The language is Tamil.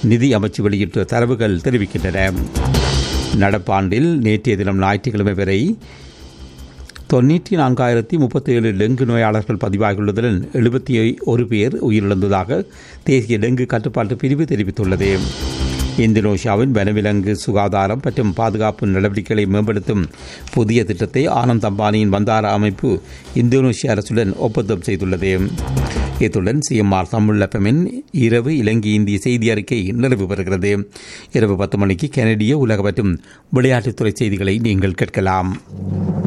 நிதி அமைச்சு வெளியிட்ட தரவுகள் தெரிவிக்கின்றன நடப்பாண்டில் நேற்றைய தினம் ஞாயிற்றுக்கிழமை வரை தொண்ணூற்றி நான்காயிரத்தி முப்பத்தி ஏழு டெங்கு நோயாளர்கள் பதிவாகியுள்ளதுடன் எழுபத்தி ஒரு பேர் உயிரிழந்ததாக தேசிய டெங்கு கட்டுப்பாட்டு பிரிவு தெரிவித்துள்ளது இந்தோனேஷியாவின் வனவிலங்கு சுகாதாரம் மற்றும் பாதுகாப்பு நடவடிக்கைகளை மேம்படுத்தும் புதிய திட்டத்தை ஆனந்த் அம்பானியின் வந்தார அமைப்பு இந்தோனேஷிய அரசுடன் ஒப்பந்தம் செய்துள்ளது இத்துடன் சிஎம்ஆர் தமிழப்பமின் இரவு இலங்கை இந்திய செய்தி அறிக்கை நிறைவு பெறுகிறது இரவு பத்து மணிக்கு கனடிய உலக மற்றும் விளையாட்டுத்துறை செய்திகளை நீங்கள் கேட்கலாம்